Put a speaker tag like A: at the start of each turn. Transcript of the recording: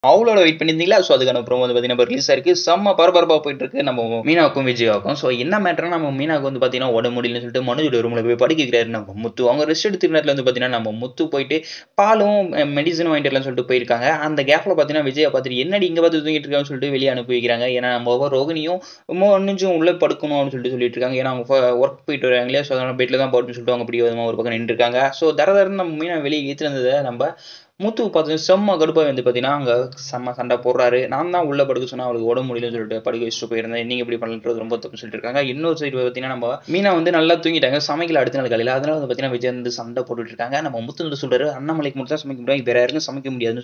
A: அவளோட வெயிட் பண்ணியிருந்தீங்களா ஸோ அதுக்கான ப்ரோமோ வந்து பார்த்தீங்கன்னா ரிலீஸ் ஆயிருக்கு செம்ம பரபரப்பாக போயிட்டு இருக்கு நம்ம மீனாவுக்கும் விஜயாவுக்கும் ஸோ என்ன மேட்டர்னா நம்ம மீனாவுக்கு வந்து பார்த்தீங்கன்னா உடம்பு முடியலன்னு சொல்லிட்டு மனுஜோட ரூமில் போய் படிக்க வைக்கிறாரு நம்ம முத்து அவங்க ரெஸ்ட் எடுத்துக்கிற நேரத்தில் வந்து பார்த்தீங்கன்னா நம்ம முத்து போயிட்டு பாலும் மெடிசனும் வாங்கிட்டு வரலாம்னு சொல்லிட்டு போயிருக்காங்க அந்த கேப்பில் பார்த்தீங்கன்னா விஜயை பார்த்துட்டு என்னடி இங்கே பார்த்து தூங்கிட்டு இருக்கான்னு சொல்லிட்டு வெளியே அனுப்பி வைக்கிறாங்க ஏன்னா நம்ம ஒவ்வொரு ரோகிணியும் மனுஜும் உள்ளே படுக்கணும் அப்படின்னு சொல்லிட்டு சொல்லிட்டு இருக்காங்க ஏன்னா அவங்க ஒர்க் போயிட்டு வராங்க இல்லையா ஸோ அதனால் பெட்டில் தான் போட்டுன்னு சொல்லிட்டு அவங்க அப்படி விதமாக ஒரு பக்கம் நின்று இருக்காங்க ஸோ தர தரன்னு நம்ம மீனா வெளியே ஏற்றிருந்ததை நம்ம முத்து பார்த்து செம்ம கடுப்பாக வந்து பார்த்தீங்கன்னா அங்கே செம்ம சண்டை போடுறாரு நான் தான் உள்ள படுக்க சொன்னால் அவளுக்கு உடம்பு முடியலன்னு சொல்லிட்டு படுக்க வச்சுட்டு போயிருந்தேன் நீங்கள் இப்படி பண்ணுறது ரொம்ப தப்பு சொல்லிட்டு இருக்காங்க இன்னொரு சைடு பார்த்தீங்கன்னா நம்ம மீனா வந்து நல்லா தூங்கிட்டாங்க சமைக்கல அடுத்த நாள் காலையில் அதனால வந்து பார்த்தீங்கன்னா விஜய் வந்து சண்டை போட்டுட்டு இருக்காங்க நம்ம முத்து வந்து சொல்றாரு அண்ணாமலைக்கு மட்டும் தான் சமைக்க முடியும் வேற யாருக்கும் சமைக்க முடியாதுன்னு